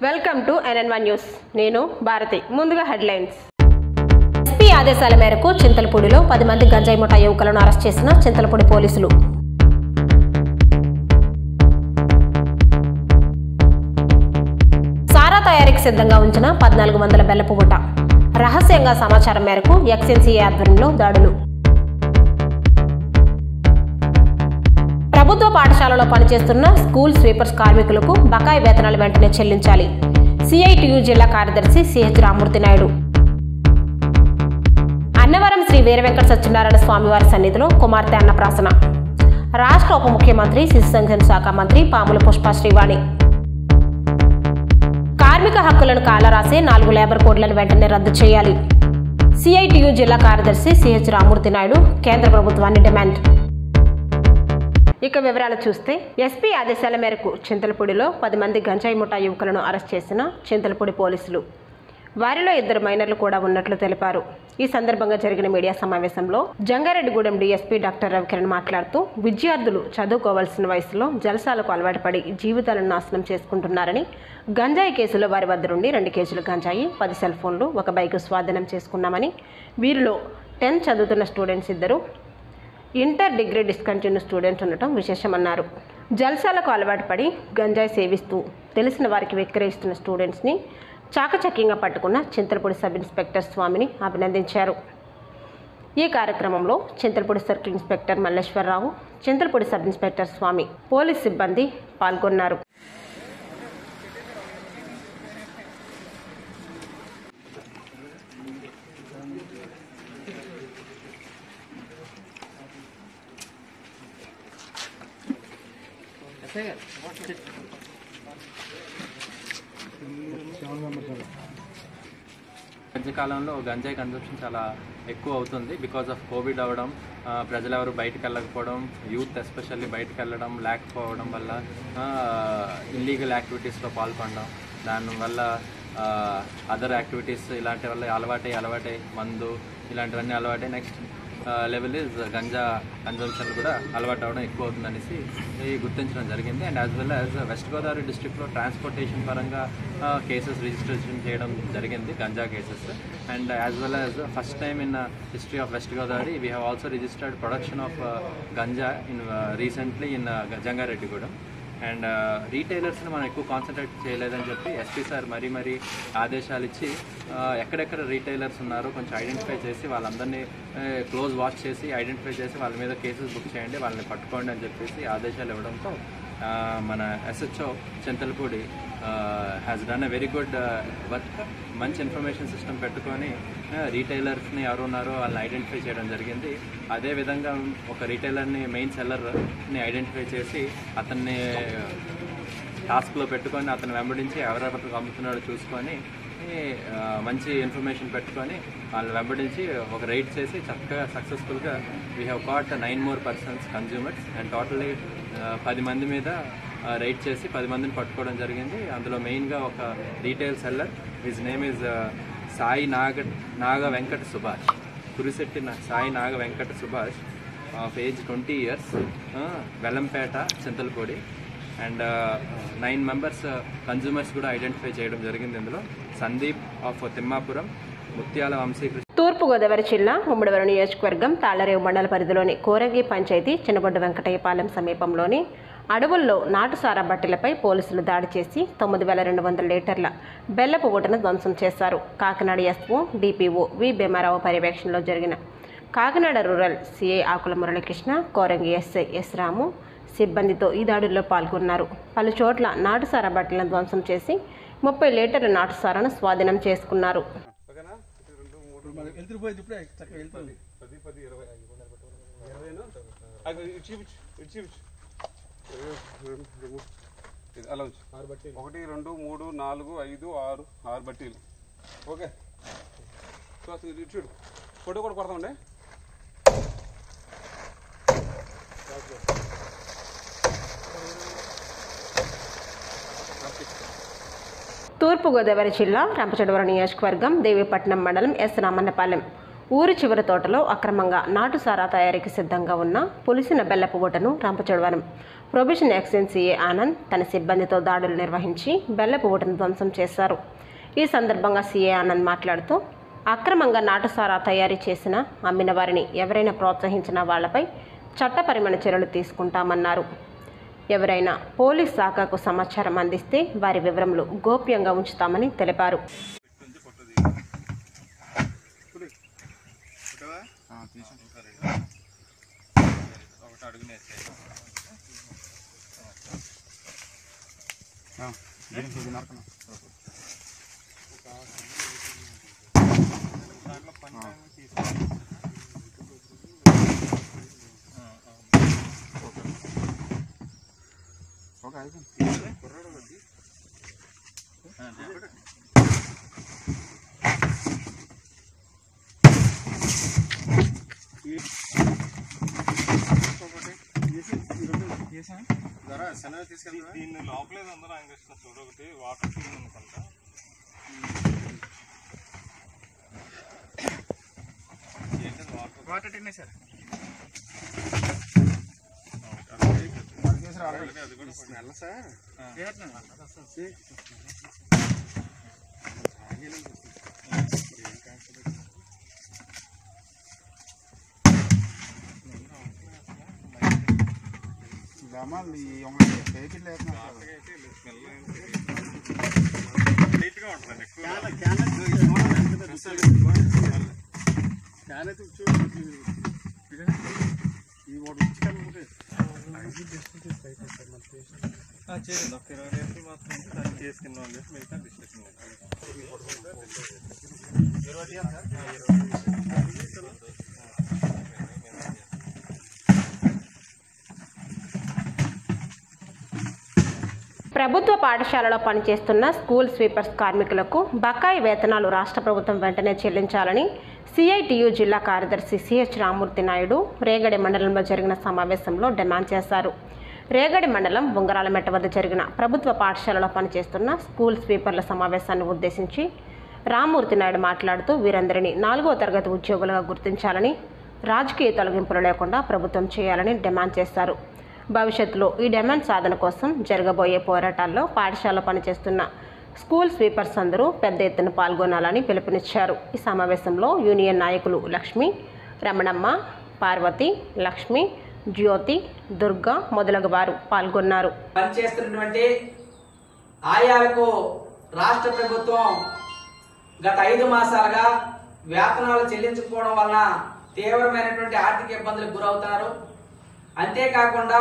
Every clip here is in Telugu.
Welcome to N N one news నేను భారతి ముందుగా హెడ్లైన్స్ ఎస్పీ ఆదేశాల మేరకు చింతలపూడిలో పది మంది గంజాయి ముఠా యువకులను అరెస్ట్ చేసిన చింతలపూడి పోలీసులు సారా తయారీకి సిద్ధంగా ఉంచిన పద్నాలుగు వందల బెల్లపు ముఠ రహస్యంగా సమాచారం మేరకు ఎక్స్ఎన్సీఏ ఆధ్వర్యంలో దాడులు ప్రభుత్వ పాఠశాలలో పనిచేస్తున్న స్కూల్ స్వీపర్స్ కార్మికులకు బకాయి వేతనాలు వెంటనే చెల్లించాలి సిఐటియు జిల్లా కార్యదర్శి సిహెచ్ రామూర్తి నాయుడు అన్నవరం శ్రీ వీరవెంకట సత్యనారాయణ స్వామివారి సన్నిధిలో కుమార్తె అన్నప్రాసన రాష్ట్ర ఉప ముఖ్యమంత్రి శిశు సంక్షేమ శాఖ మంత్రి పాముల పుష్ప శ్రీవాణి కార్మిక హక్కులను కాలరాసే నాలుగు లేబర్ కోడ్లను వెంటనే రద్దు చేయాలి సిఐటియు జిల్లా కార్యదర్శి సిహెచ్ రామూర్తి నాయుడు కేంద్ర ప్రభుత్వాన్ని డిమాండ్ ఇక వివరాలు చూస్తే ఎస్పీ ఆదేశాల మేరకు చింతలపూడిలో పది మంది గంజాయి ముఠా యువకులను అరెస్ట్ చేసిన చింతలపూడి పోలీసులు వారిలో ఇద్దరు మైనర్లు కూడా ఉన్నట్లు తెలిపారు ఈ సందర్భంగా జరిగిన మీడియా సమావేశంలో జంగారెడ్డిగూడెం డీఎస్పీ డాక్టర్ రవికిరణ్ మాట్లాడుతూ విద్యార్థులు చదువుకోవాల్సిన వయసులో జలసాలకు అలవాటు పడి జీవితాలను నాశనం చేసుకుంటున్నారని గంజాయి కేసులో వారి వద్ద నుండి రెండు కేజీల గంజాయి పది సెల్ ఫోన్లు ఒక బైక్ స్వాధీనం చేసుకున్నామని వీరిలో టెన్త్ చదువుతున్న స్టూడెంట్స్ ఇద్దరు ఇంటర్ డిగ్రీ డిస్కంటిన్యూ స్టూడెంట్స్ ఉండటం విశేషమన్నారు జల్సాలకు అలవాటు పడి గంజాయి సేవిస్తూ తెలిసిన వారికి విక్రయిస్తున్న స్టూడెంట్స్ని చాకచక్యంగా పట్టుకున్న చింతలపూడి సబ్ ఇన్స్పెక్టర్ స్వామిని అభినందించారు ఈ కార్యక్రమంలో Chintalapudi circle inspector Malleswararao Chintalapudi sub inspector Swamy police సిబ్బంది పాల్గొన్నారు మధ్యకాలంలో గంజాయి కన్సంప్షన్ చాలా ఎక్కువ అవుతుంది బికాస్ ఆఫ్ కోవిడ్ అవ్వడం ఆ, ప్రజలు ఎవరు బయటకు వెళ్ళకపోవడం యూత్ ఎస్పెషల్లీ బయటకు వెళ్ళడం లేకపోవడం వల్ల ఇల్లీగల్ యాక్టివిటీస్లో పాల్గొనడం దానివల్ల అదర్ యాక్టివిటీస్ ఇలాంటి వల్ల అలవాటై అలవాటై మందు ఇలాంటివన్నీ అలవాటై next level is ganja consumption కూడా అలవాటు అవ్వడం ఎక్కువ అవుతుందనేసి ఇది గుర్తించడం జరిగింది and as well as west Godavari డిస్ట్రిక్ట్లో ట్రాన్స్పోర్టేషన్ పరంగా కేసెస్ రిజిస్ట్రేషన్ చేయడం జరిగింది ganja cases and as well as first time in history of west Godavari we have also registered production of ganja in recently in Jangareddygudem and రీటైలర్స్ని మనం ఎక్కువ కాన్సన్ట్రేట్ చేయలేదని చెప్పి ఎస్పీ సార్ మరీ మరీ ఆదేశాలు ఇచ్చి ఆ, ఎక్కడెక్కడ రీటైలర్స్ ఉన్నారో కొంచెం ఐడెంటిఫై చేసి వాళ్ళందరినీ క్లోజ్ వాచ్ చేసి ఐడెంటిఫై చేసి వాళ్ళ మీద కేసెస్ బుక్ చేయండి వాళ్ళని పట్టుకోండి అని చెప్పేసి ఆదేశాలు ఇవ్వడంతో ఆ, మన SHO Chintalapudi has done a very good work మంచి ఇన్ఫర్మేషన్ సిస్టమ్ పెట్టుకొని రీటైలర్స్ని ఎవరు ఉన్నారో వాళ్ళని ఐడెంటిఫై చేయడం జరిగింది అదేవిధంగా ఒక రీటైలర్ని మెయిన్ సెల్లర్ని ఐడెంటిఫై చేసి అతన్ని టాస్క్లో పెట్టుకొని అతను వెంబడించి ఎవరెవరు అమ్ముతున్నాడో చూసుకొని ఆ, మంచి ఇన్ఫర్మేషన్ పెట్టుకొని వాళ్ళని వెంబడించి ఒక రైడ్ చేసి చక్కగా సక్సెస్ఫుల్గా we have caught nine more persons consumers and totally పది మంది మీద రైడ్ చేసి పది మందిని పట్టుకోవడం జరిగింది అందులో మెయిన్గా ఒక retail seller his name is Sai Naga Naga Venkata Subhash Kurisetti నా- Sai Naga Venkata Subhash of age twenty years Vellampeta Chintalapudi and nine members consumers కూడా ఐడెంటిఫై చేయడం జరిగింది ఇందులో సందీప్ ఆఫ్ తిమ్మాపురం ముత్యాల వంశీకృష్ణ తూర్పుగోదావరి జిల్లా ముమ్మడివరం నియోజకవర్గం తాళ్లరేవు మండల పరిధిలోని కోరంగి పంచాయతీ చిన్నగొడ్డ వెంకటయ్యపాలెం సమీపంలోని అడవుల్లో నాటుసారా బట్టలపై పోలీసులు దాడి చేసి తొమ్మిది వేల రెండు వందల లీటర్ల బెల్లపు ఊటను ధ్వంసం చేశారు Kakinada SO DPO V Bhimarao పర్యవేక్షణలో జరిగిన Kakinada rural CI Akula Muralikrishna Korangi SI S Ramu సిబ్బందితో ఈ దాడుల్లో పాల్గొన్నారు పలు చోట్ల నాటుసారా బట్టలను ధ్వంసం చేసి ముప్పై లీటర్ల నాటుసారాను స్వాధీనం చేసుకున్నారు వెళ్తుపోయింది ఇప్పుడే చక్కగా వెళ్తుంది పది పది ఇరవై అది ఇటు చూపించు ఇటు చూపించు ఇది అలా ఉంచు ఒకటి రెండు మూడు నాలుగు ఐదు ఆరు ఆరు బట్టీలు ఓకే సో అసలు ఇటు చూడు ఫోటో కూడా కొడతామండి తూర్పుగోదావరి జిల్లా రంపచోడవరం నియోజకవర్గం దేవీపట్నం మండలం ఎస్ రామన్నపాలెం ఊరి చివరి తోటలో అక్రమంగా నాటు సారా తయారీకి సిద్ధంగా ఉన్న పులిసిన బెల్లపు ఊటను Rampachodavaram prohibition excise CA Anand తన సిబ్బందితో దాడులు నిర్వహించి బెల్లపు ఊటను ధ్వంసం చేశారు ఈ సందర్భంగా సీఏ ఆనంద్ మాట్లాడుతూ అక్రమంగా నాటుసారా తయారీ చేసిన అమ్మిన వారిని ఎవరైనా ప్రోత్సహించిన వాళ్లపై చట్టపరమైన చర్యలు తీసుకుంటామన్నారు ఎవరైనా పోలీస్ శాఖకు సమాచారం అందిస్తే వారి వివరములు గోప్యంగా ఉంచుతామని తెలిపారు ఒకటి అడుగునేసి దీన్ని లోపలేదు అందరూ ఆయన కృష్ణ చూడు ఒకటి వాటర్ ఫీల్ అనుకుంటా ఏంటది వాటర్ వాటర్ టిన్నే సార్ అది కూడా స్మెల్ సార్ నీట్గా ఉంటుందండి ఎక్కువ చేయండి ఒక ఇరవై రేపులు మాత్రం దాన్ని చేసుకున్న వాళ్ళు మిగతా డిస్కషన్ ప్రభుత్వ పాఠశాలలో పనిచేస్తున్న స్కూల్ స్వీపర్స్ కార్మికులకు బకాయి వేతనాలు రాష్ట్ర ప్రభుత్వం వెంటనే చెల్లించాలని సిఐటియు జిల్లా కార్యదర్శి సిహెచ్ రామూర్తి నాయుడు రేగడి మండలంలో జరిగిన సమావేశంలో డిమాండ్ చేశారు రేగడి మండలం బుంగరాలమెట్ట వద్ద జరిగిన ప్రభుత్వ పాఠశాలలో పనిచేస్తున్న స్కూల్ స్వీపర్ల సమావేశాన్ని ఉద్దేశించి రామూర్తి నాయుడు మాట్లాడుతూ వీరందరినీ నాలుగో తరగతి ఉద్యోగులుగా గుర్తించాలని రాజకీయ తొలగింపులు లేకుండా ప్రభుత్వం చేయాలని డిమాండ్ చేశారు భవిష్యత్తులో ఈ డిమాండ్ సాధన కోసం జరగబోయే పోరాటాల్లో పాఠశాల పనిచేస్తున్న స్కూల్ స్వీపర్స్ అందరూ పెద్ద ఎత్తున పాల్గొనాలని పిలుపునిచ్చారు ఈ సమావేశంలో యూనియన్ నాయకులు లక్ష్మి రమణమ్మ పార్వతి లక్ష్మి జ్యోతి దుర్గా మొదలగు వారు పాల్గొన్నారు పనిచేస్తున్నటువంటి ఆయాలకు రాష్ట్ర ప్రభుత్వం గత ఐదు మాసాలుగా వేతనాలు చెల్లించకపోవడం వలన తీవ్రమైనటువంటి ఆర్థిక ఇబ్బందులకు గురవుతున్నారు అంతేకాకుండా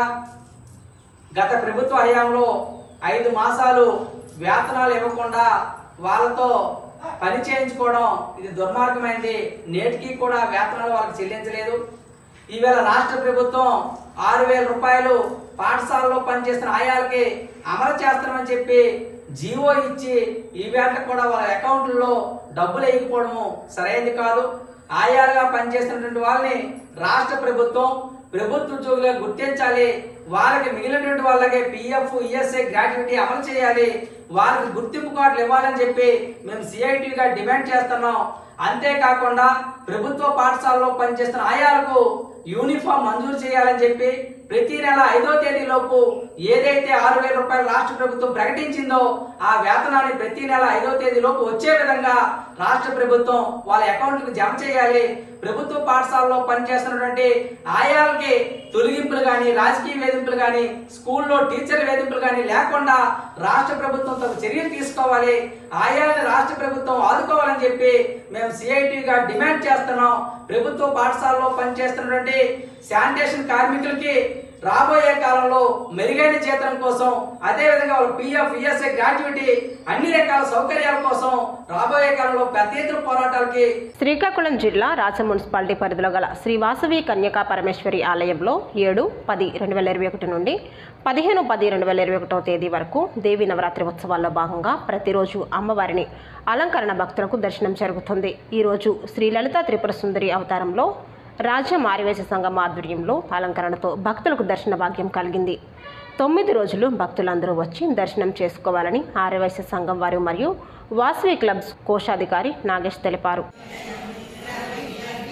గత ప్రభుత్వ హయాంలో ఐదు మాసాలు వేతనాలు ఇవ్వకుండా వాళ్ళతో పని చేయించుకోవడం ఇది దుర్మార్గమైంది నేటికి కూడా వేతనాలు వాళ్ళకి చెల్లించలేదు ఈవేళ రాష్ట్ర ప్రభుత్వం ఆరు వేల రూపాయలు పాఠశాలలో పనిచేస్తున్న ఆయాలకి అమలు చేస్తామని చెప్పి జీవో ఇచ్చి ఈ వేళ కూడా వాళ్ళ అకౌంట్లలో డబ్బులు వేయకపోవడము సరైనది కాదు ఆయాలుగా పనిచేస్తున్నటువంటి వాళ్ళని రాష్ట్ర ప్రభుత్వం ప్రభుత్వ ఉద్యోగులుగా గుర్తించాలి వాళ్ళకి మిగిలినటువంటి వాళ్ళకి పిఎఫ్ ఈఎస్ఐ గ్రాట్యుటీ అమలు చేయాలి వాళ్ళకి గుర్తింపు కార్డులు ఇవ్వాలని చెప్పి మేము సిఐటిగా డిమాండ్ చేస్తున్నాం అంతేకాకుండా ప్రభుత్వ పాఠశాలలో పనిచేస్తున్న ఆయాలకు యూనిఫామ్ మంజూరు చేయాలని చెప్పి ప్రతి నెల ఐదో తేదీలోపు ఏదైతే ఆరు వేల రూపాయలు రాష్ట్ర ప్రభుత్వం ప్రకటించిందో ఆ వేతనాన్ని ప్రతి నెల ఐదో తేదీలోపు వచ్చే విధంగా రాష్ట్ర ప్రభుత్వం వాళ్ళ అకౌంట్లకు జమ చేయాలి ప్రభుత్వ పాఠశాలలో పనిచేస్తున్నటువంటి ఆయాలకి తొలగింపులు కానీ రాజకీయ వేధింపులు కానీ స్కూల్లో టీచర్ వేధింపులు కానీ లేకుండా రాష్ట్ర ప్రభుత్వం తగు చర్యలు తీసుకోవాలి ఆయాలని రాష్ట్ర ప్రభుత్వం ఆదుకోవాలని చెప్పి మేము సిఐటిగా డిమాండ్ చేస్తున్నాం ప్రభుత్వ పాఠశాలలో పనిచేస్తున్నటువంటి శానిటేషన్ కార్మికులకి రాబోయే కాలంలో మెరుగైన జీతం కోసం అదే విధంగా వాళ్ళ పిఎఫ్ ఈఎస్ఐ గ్రాట్యుటీ అన్ని రకాల సౌకర్యాల కోసం రాబోయే కాలంలో పెద్ద ఎత్తున పోరాటాలకి శ్రీకాకుళం జిల్లా రాచ మున్సిపాలిటీ పరిధిలో గల శ్రీ వాసవి కన్యకా పరమేశ్వరి ఆలయంలో ఏడు పది రెండు వేల ఇరవై ఒకటి నుండి పదిహేను పది రెండు వేల ఇరవై ఒకటో తేదీ వరకు దేవి నవరాత్రి ఉత్సవాల్లో భాగంగా ప్రతిరోజు అమ్మవారిని అలంకరణ భక్తులకు దర్శనం జరుగుతుంది ఈరోజు శ్రీ లలిత త్రిపుర సుందరి అవతారంలో రాజ్య మారివేశ సంఘం ఆధ్వర్యంలో అలంకరణతో భక్తులకు దర్శన భాగ్యం కలిగింది తొమ్మిది రోజులు భక్తులందరూ వచ్చి దర్శనం చేసుకోవాలని ఆర్యవైశ్య సంఘం వారు మరియు వాసవి క్లబ్స్ కోశాధికారి నాగేష్ తెలిపారు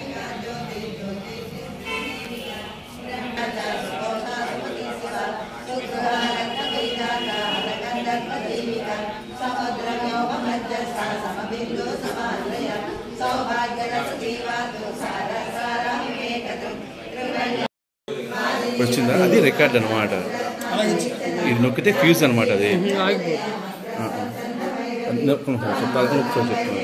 వచ్చిందా అది రికార్డ్ అనమాట ఇది నొక్కితే ఫ్యూజ్ అనమాట అది ఆ, ఆ. నొక్కు, నొక్కు, చెప్తాను నొక్కు, చెప్తాను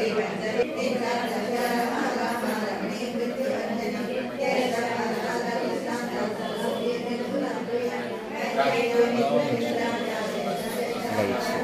అలాగే వచ్చింది.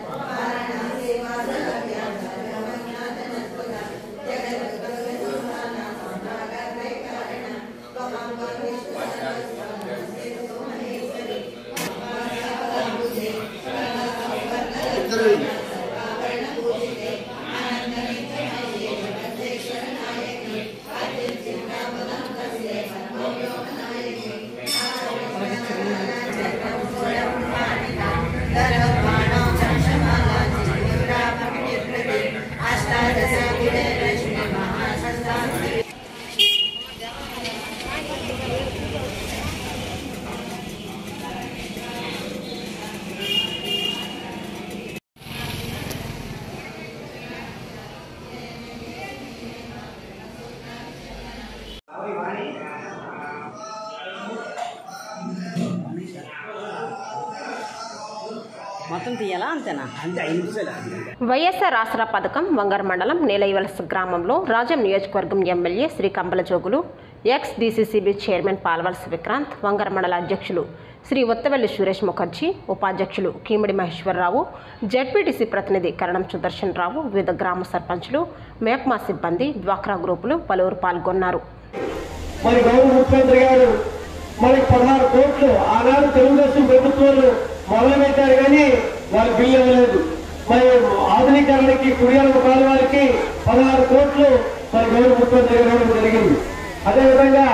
మొత్తం తీయాలా అంతేనా అంతే ఐదు నిమిషాలు వైఎస్ఆర్ ఆసరా పథకం వంగర మండలం నీలైవలస గ్రామంలో రాజం నియోజకవర్గం MLA Sri Kampala Jogulu ex DCCB chairman Palvalasa Vikrant Vangara మండల అధ్యక్షులు శ్రీ ఒత్తవెల్లి సురేష్ ముఖర్జీ ఉపాధ్యక్షులు కీమిడి మహేశ్వరరావు జడ్పీటీసీ ప్రతినిధి కరణం సుదర్శన్ రావు వివిధ గ్రామ సర్పంచులు మేప్మా సిబ్బంది డ్వాక్రా గ్రూపులు పలువురు పాల్గొన్నారు మరి గౌరవ ముఖ్యమంత్రి గారు మనకి పదహారు కోట్లు ఆనాడు తెలుగుదేశం ప్రభుత్వాలు మొదలు పెట్టారు కానీ వారి బిల్లు ఇవ్వలేదు మరి ఆధునీకరణకి కుడియాల వారికి పదహారు కోట్లు మరి గౌరవ ముఖ్యమంత్రి గారు ఇవ్వడం జరిగింది అదేవిధంగా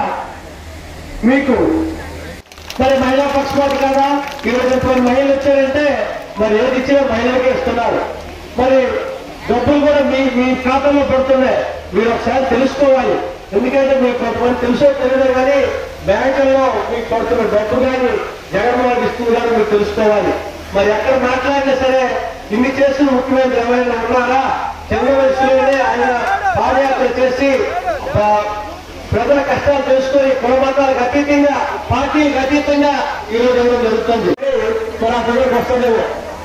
మీకు మరి మహిళా పక్షపాతి కాదా ఈరోజు ఎంతమంది మహిళలు వచ్చారంటే మరి ఏది ఇచ్చినా మహిళలకే ఇస్తున్నారు మరి డబ్బులు కూడా మీ మీ ఖాతాలో పడుతున్నాయి మీరు ఒకసారి తెలుసుకోవాలి ఎందుకంటే మీకు కొంతమంది తెలుసో తెలియదు కానీ బ్యాంకుల్లో మీకు పడుతున్న డబ్బు కానీ జగన్మోహన్ ఇస్తుంది కానీ మీరు తెలుసుకోవాలి మరి ఎక్కడ మాట్లాడినా సరే ఇన్ని చేసిన ముఖ్యమంత్రి ఎవరైనా ఉన్నారా చిన్న వయసులోనే ఆయన పాదయాత్ర చేసి ఆ, ప్రజల కష్టాలు తెలుసుకొని కులమతాలకు అతీతంగా పార్టీలకు అతీతంగా ఈ రోజు ఇవ్వడం జరుగుతుంది మరి ఆ ప్రజలకు వస్తుందేమో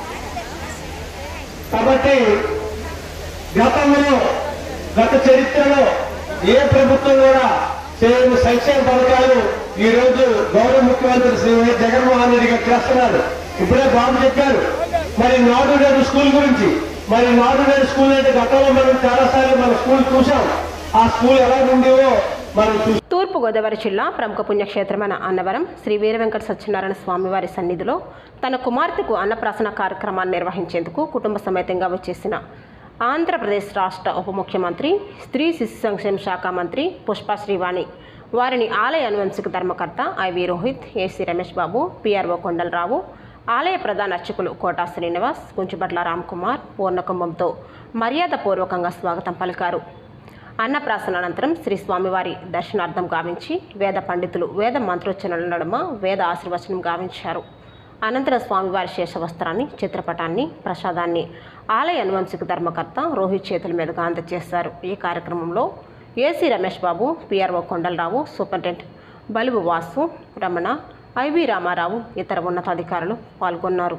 కాబట్టి గతంలో గత చరిత్రలో ఏ ప్రభుత్వం కూడా చేయని సంక్షేమ పథకాలు ఈ రోజు గౌరవ ముఖ్యమంత్రి శ్రీ వైఎస్ జగన్మోహన్ రెడ్డి గారు చేస్తున్నారు ఇప్పుడే బాబు చెప్పారు మరి నాడు నేడు స్కూల్ గురించి మరి నాడు నేడు స్కూల్ అంటే గతంలో మనం చాలాసార్లు మన స్కూల్ చూసాం ఆ స్కూల్ ఎలా ఉండేవో మనం చూసాం తూర్పుగోదావరి జిల్లా ప్రముఖ పుణ్యక్షేత్రమైన అన్నవరం శ్రీ వీర వెంకట సత్యనారాయణ స్వామివారి సన్నిధిలో తన కుమార్తెకు అన్నప్రాసన కార్యక్రమాన్ని నిర్వహించేందుకు కుటుంబ సమేతంగా వచ్చేసిన ఆంధ్రప్రదేశ్ రాష్ట్ర ఉప ముఖ్యమంత్రి స్త్రీ శిశు సంక్షేమ శాఖ మంత్రి పుష్ప శ్రీవాణి వారిని ఆలయ అనువంశిక ధర్మకర్త IV Rohit AC Ramesh Babu PRO Kondalarao ఆలయ ప్రధాన అర్చకులు కోటా శ్రీనివాస్ కుంచుబట్ల రామ్కుమార్ పూర్ణకుంభంతో మర్యాదపూర్వకంగా స్వాగతం పలికారు అన్నప్రాసన అనంతరం శ్రీ స్వామివారి దర్శనార్థం గావించి వేద పండితులు వేద మంత్రోచ్చరణల నడుమ వేద ఆశీర్వచనం గావించారు అనంతరం స్వామివారి శేషవస్త్రాన్ని చిత్రపటాన్ని ప్రసాదాన్ని ఆలయ అనువంశిక ధర్మకర్త రోహిత్ చేతుల మీదుగా అందజేశారు ఈ కార్యక్రమంలో AC Ramesh Babu PRO Kondalarao superintendent Balubu Vasu Ramana IV Ramarao ఇతర ఉన్నతాధికారులు పాల్గొన్నారు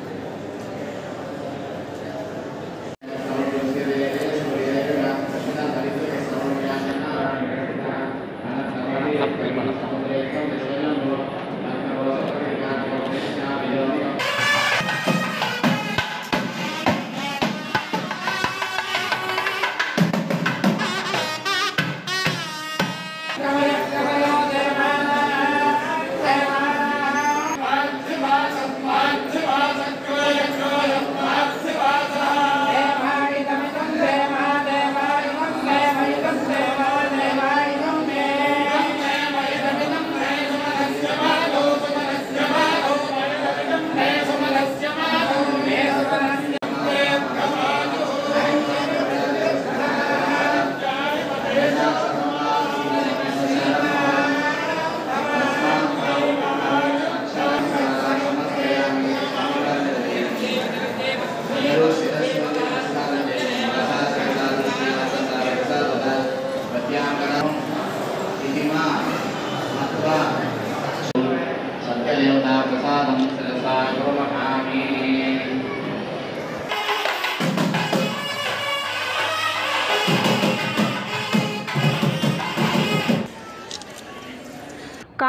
Thank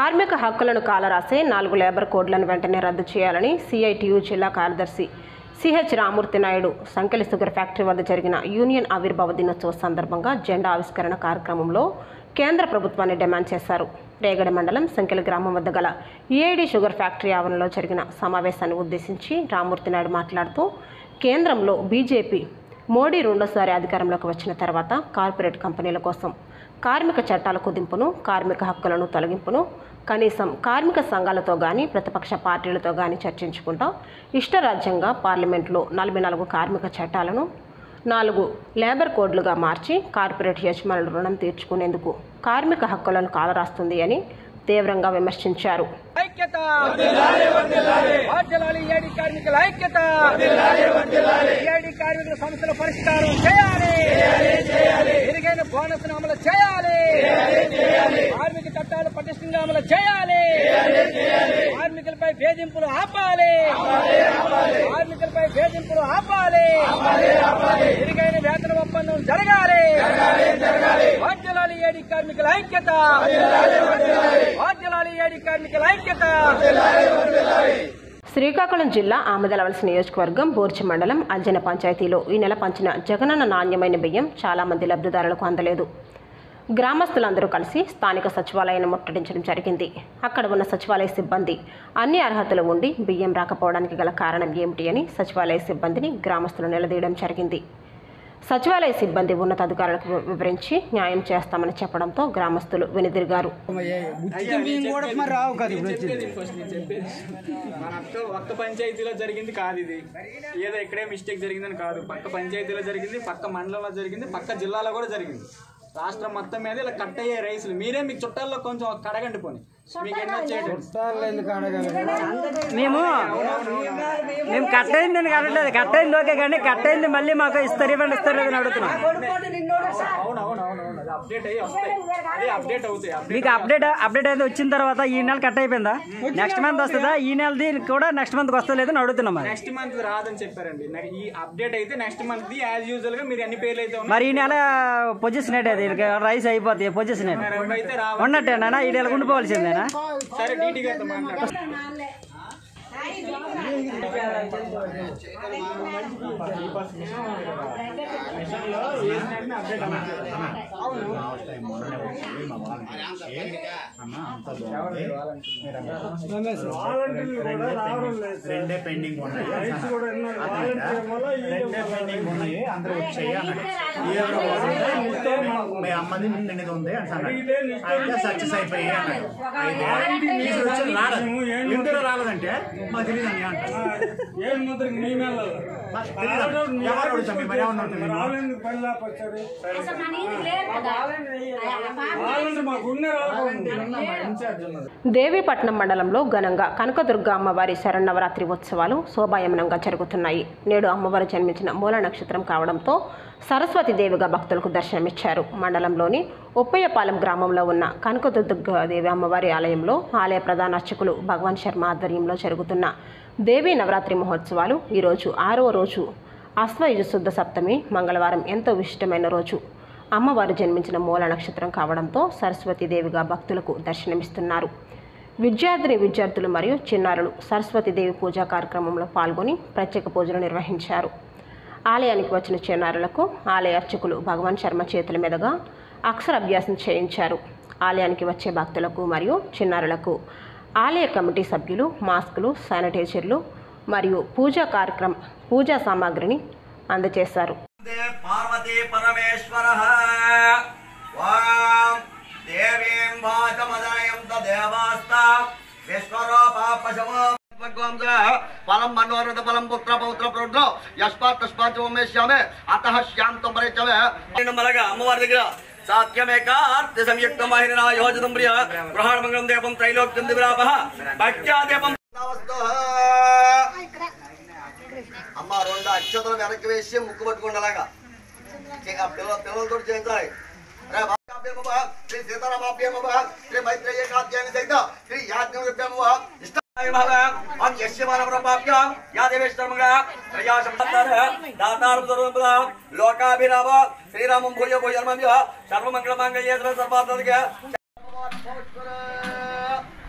కార్మిక హక్కులను కాలరాసే నాలుగు లేబర్ కోడ్లను వెంటనే రద్దు చేయాలని సిఐటియు జిల్లా కార్యదర్శి CH Ramurthy Naidu Sankeli sugar factory వద్ద జరిగిన యూనియన్ ఆవిర్భావ దినోత్సవ సందర్భంగా జెండా ఆవిష్కరణ కార్యక్రమంలో కేంద్ర ప్రభుత్వాన్ని డిమాండ్ చేశారు రేగడి మండలం సంకెలి గ్రామం వద్ద గల ఈఐడి షుగర్ ఫ్యాక్టరీ ఆవరణలో జరిగిన సమావేశాన్ని ఉద్దేశించి రామూర్తి నాయుడు మాట్లాడుతూ కేంద్రంలో బీజేపీ మోడీ రెండోసారి అధికారంలోకి వచ్చిన తర్వాత కార్పొరేట్ కంపెనీల కోసం కార్మిక చట్టాల కుదింపును కార్మిక హక్కులను తొలగింపును కనీసం కార్మిక సంఘాలతో కానీ ప్రతిపక్ష పార్టీలతో కానీ చర్చించుకుంటా ఇష్టరాజ్యంగా పార్లమెంట్లో నలభై నాలుగు కార్మిక చట్టాలను నాలుగు లేబర్ కోడ్లుగా మార్చి కార్పొరేట్ యజమానుల రుణం తీర్చుకునేందుకు కార్మిక హక్కులను కాలరాస్తుంది అని తీవ్రంగా విమర్శించారు ఐక్యత వాద్యలాలి ఏడి కార్మికుల ఐక్యత ఏడి కార్మికుల సమస్యల పరిష్కారం చేయాలి మెరుగైన బోనస్ అమలు చేయాలి కార్మిక చట్టాలు పటిష్టంగా అమలు చేయాలి కార్మికులపై వేధింపులు ఆపాలి కార్మికులపై వేధింపులు ఆపాలి మెరుగైన వేతన ఒప్పందం జరగాలి వాద్యలాలి ఏడి కార్మికుల ఐక్యత వాద్యలాలి ఏడి కార్మికుల ఐక్యత శ్రీకాకుళం జిల్లా ఆమదలవలస నియోజకవర్గం బోర్చి మండలం అంజన పంచాయతీలో ఈ నెల పంచిన జగనన్న నాణ్యమైన బియ్యం చాలా మంది లబ్ధిదారులకు అందలేదు గ్రామస్తులందరూ కలిసి స్థానిక సచివాలయాన్ని ముట్టడించడం జరిగింది అక్కడ ఉన్న సచివాలయ సిబ్బంది అన్ని అర్హతలు ఉండి బియ్యం రాకపోవడానికి గల కారణం ఏమిటి అని సచివాలయ సిబ్బందిని గ్రామస్తులు నిలదీయడం జరిగింది సచివాలయ సిబ్బంది ఉన్నతాధికారులకు వి- వివరించి న్యాయం చేస్తామని చెప్పడంతో గ్రామస్తులు వెనుదిరిగారు మన అక్క ఒక్క పంచాయతీలో జరిగింది కాదు ఇది ఏదో ఇక్కడే మిస్టేక్ జరిగిందని కాదు పక్క పంచాయతీలో జరిగింది పక్క మండలంలో జరిగింది పక్క జిల్లాలో కూడా జరిగింది రాష్ట్రం మొత్తం మీద ఇలా కట్ అయ్యే రైసులు మీరే మీకు చుట్టాల్లో కొంచెం కడగండి పోని మీకు ఎన్నో చేయడం మేము మేము కట్ అయిందని కట్టలేదు కట్ అయింది ఓకే కానీ కట్ అయింది మళ్ళీ మాకు ఇస్తారు ఇవ్వండి ఇస్తారు అని అడుగుతున్నాం అవునవునవును అప్డేట్ అయ్యి వస్తాయి అదే అప్డేట్ అవుతాయి update మీకు అప్డేట్ అప్డేట్ అయితే వచ్చిన తర్వాత ఈ నెల కట్ అయిపోయిందా నెక్స్ట్ మంత్ వస్తుందా ఈ నెలది కూడా నెక్స్ట్ మంత్ వస్తలేదు అని అడుగుతున్నాం మరి నెక్స్ట్ మంత్ రాదని చెప్పారండి నాకు ఈ అప్డేట్ అయితే నెక్స్ట్ మంత్ యాజ్ యూజువల్ గా మీరు ఎన్ని పేర్లు అయితే మరి ఈ నెల పొజిషన్ ఏంటి అది రైస్ అయిపోతుంది పొజిషన్ ఏంటి ఉన్నాయో అయితే రా ఉన్నట్టేనా ఈ నెల ఉండిపోవాల్సిందేనా సరే డీటీ గారితో మాట్లాడు రెండే పెండింగ్ ఉన్నాయి రెండే పెండింగ్ ఉన్నాయి అందరూ వచ్చాయి అన్నాడు ఈ ఎవరో వస్తే మీ అమ్మది నిన్నది ఉంది అని అన్నాడు అయితే సక్సెస్ అయిపోయి అన్నాడు అయితే తీసుకొచ్చి రాలేదు ఎందుకు రాలేదంటే మాకు తెలియదు అని అంటారు ఏం మాత్రం మీ మేళ మాకు తెలీదు. ఎవరు అడుగుతాం మేము మరి ఏమన్నా ఉంటుంది రాలేదు పని లేకొచ్చారు రావాలంటే మాకు ఉన్న దేవీపట్నం మండలంలో ఘనంగా కనకదుర్గ అమ్మవారి శరన్నవరాత్రి ఉత్సవాలు శోభాయమనంగా జరుగుతున్నాయి నేడు అమ్మవారు జన్మించిన మూల నక్షత్రం కావడంతో సరస్వతి దేవిగా భక్తులకు దర్శనమిచ్చారు మండలంలోని ఉప్పయ్యపాలెం గ్రామంలో ఉన్న కనకదుర్గ దేవి అమ్మవారి ఆలయంలో ఆలయ ప్రధాన అర్చకులు భగవాన్ శర్మ ఆధ్వర్యంలో జరుగుతున్న దేవీ నవరాత్రి మహోత్సవాలు ఈరోజు ఆరవ రోజు అశ్వయుజ శుద్ధ సప్తమి మంగళవారం ఎంతో విశిష్టమైన రోజు అమ్మవారు జన్మించిన మూల నక్షత్రం కావడంతో సరస్వతీదేవిగా భక్తులకు దర్శనమిస్తున్నారు విద్యార్థిని విద్యార్థులు మరియు చిన్నారులు సరస్వతీదేవి పూజా కార్యక్రమంలో పాల్గొని ప్రత్యేక పూజలు నిర్వహించారు ఆలయానికి వచ్చిన చిన్నారులకు ఆలయ అర్చకులు భగవాన్ శర్మ చేతుల మీదుగా అక్షరాభ్యాసం చేయించారు ఆలయానికి వచ్చే భక్తులకు మరియు చిన్నారులకు ఆలయ కమిటీ సభ్యులు మాస్కులు శానిటైజర్లు మరియు పూజా కార్యక్రమ పూజా సామాగ్రిని అందజేశారు పార్వతీ పరమేశ్వర వాం దేవీం వాచమదయం దేవాస్త విశ్వరూపా పశవో ఫలం మనోరథ ఫలం పుత్ర పౌత్ర ప్రౌఢ యస్మాత్ తస్మాత్ ఓమేశ్యామే అత శ్యాం తమరేచమే మలగా అమ్మవారి దగ్గర సాత్యమేకార్తి సంయుక్త మహిళ యోజితం ప్రియ గృహాణ మంగళం దీపం త్రైలోక్యం దివిలాప భక్త్యా దీపం అమ్మ రెండు అక్షతలు వెనక్కి వేసి ముక్కు పట్టుకోండి అలాగా చే- ఆ పిల్ల పిల్లలతో చేయించాలి రే బాప్యాభ్యమ భవ, శ్రీ సీతారామాభ్యమ భవ, శ్రీ మైత్రేయ కాత్యాయని సహిత శ్రీ యాజ్ఞవ్యభ్యమ భవ, ఇష్టాయ భవ, ఓం యస్య మానవరూపాభ్యాం, యా దేవేశ్వరముగా, త్రయా సంవత్సర, దాతారం సర్వముద, లోకాభిరామ శ్రీరామం భూయ భూయర్మమ్య సర్వమంగళ మంగళ్య సర్వార్థదిక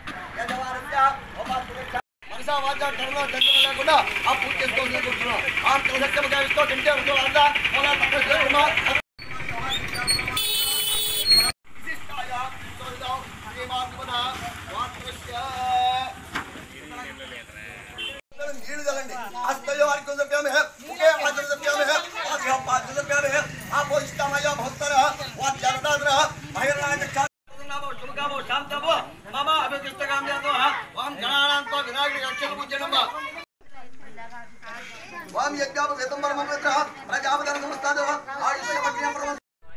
మనసా వాచ కర్మ చంద్రం లేకుండా ఆ పూజ చేసుకోవాలనుకుంటున్నాం ఆ సత్యం గావిస్తూ తింటే ఉంటూ అంతా అలా పక్కన విశిష్టాయ సోదం శ్రీమాత్మన వాత్రస్య నీళ్లు చల్లండి హస్తయో అర్ఘ్యం దప్యామి ముఖే ఆచరణ దప్యామి ఆధ్యో పాద్య దప్యామి ఆపో ఇష్టామయ భక్తర వాద్యాదాద్ర మహిళాయ శుభకామో శాంతమో మమ అభిదిష్టకామ్యాతో వాం గణానాంతో వినాయకుడి రక్షణ పూజనమ్మ వాం యజ్ఞాప వేతంబరమ మిత్ర ప్రజాపదన నమస్తాదో ఆయుష్య వజ్రం ప్రమ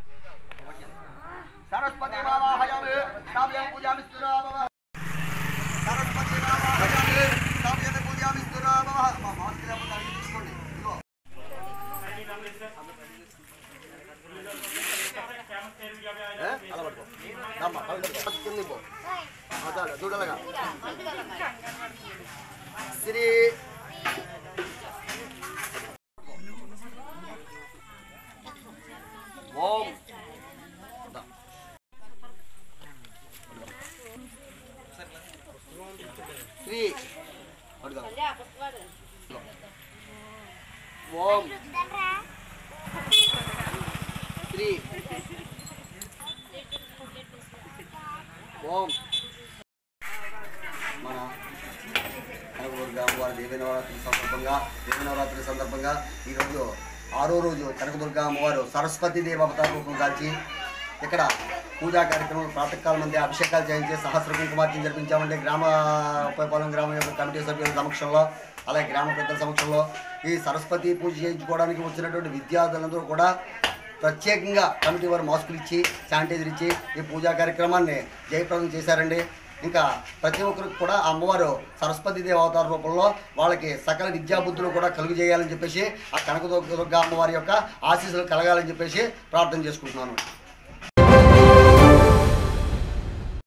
సరస్వతి మావాహయామి తావ్యం పూజామి స్తురామవ సరస్వతి మావాహయామి తావ్యం పూజామి స్తురామవ మా మాస్టర్ అప్పుడు తీసుకోండి ఇదిగో ఏ? అలా పట్టుకో రమ్మ, కళ్ళు పట్టుకో. కిందికి పో. ఆ, చాలు, చూడాలిగా శ్రీ ఓం దా. శ్రీ అడుగు ఓం శ్రీ ఓం మన కనకదుర్గ అమ్మవారి దేవి నవరాత్రి సందర్భంగా దేవి నవరాత్రి సందర్భంగా ఈరోజు ఆరో రోజు కనకదుర్గ అమ్మవారు సరస్వతి దేవి అవతార రూపం కాల్చి ఇక్కడ పూజా కార్యక్రమం ప్రాతకాల మంది అభిషేకాలు చేయించి సహస్ర కుంకుమార్చన జరిపించామంటే గ్రామ ఉపపాలెం గ్రామం యొక్క కమిటీ సభ్యుల సమక్షంలో అలాగే గ్రామ పెద్దల సమక్షంలో ఈ సరస్వతి పూజ చేయించుకోవడానికి వచ్చినటువంటి విద్యార్థులందరూ కూడా ప్రత్యేకంగా కమిటీ వారు మాస్కులు ఇచ్చి శానిటైజర్ ఇచ్చి ఈ పూజా కార్యక్రమాన్ని జయప్రదం చేశారండి ఇంకా ప్రతి ఒక్కరికి కూడా ఆ అమ్మవారు సరస్వతి దేవి అవతార రూపంలో వాళ్ళకి సకల విద్యాబుద్ధులు కూడా కలుగు చేయాలని చెప్పేసి ఆ కనకదుర్గ అమ్మవారి యొక్క ఆశీస్సులు కలగాలని చెప్పేసి ప్రార్థన చేసుకుంటున్నాను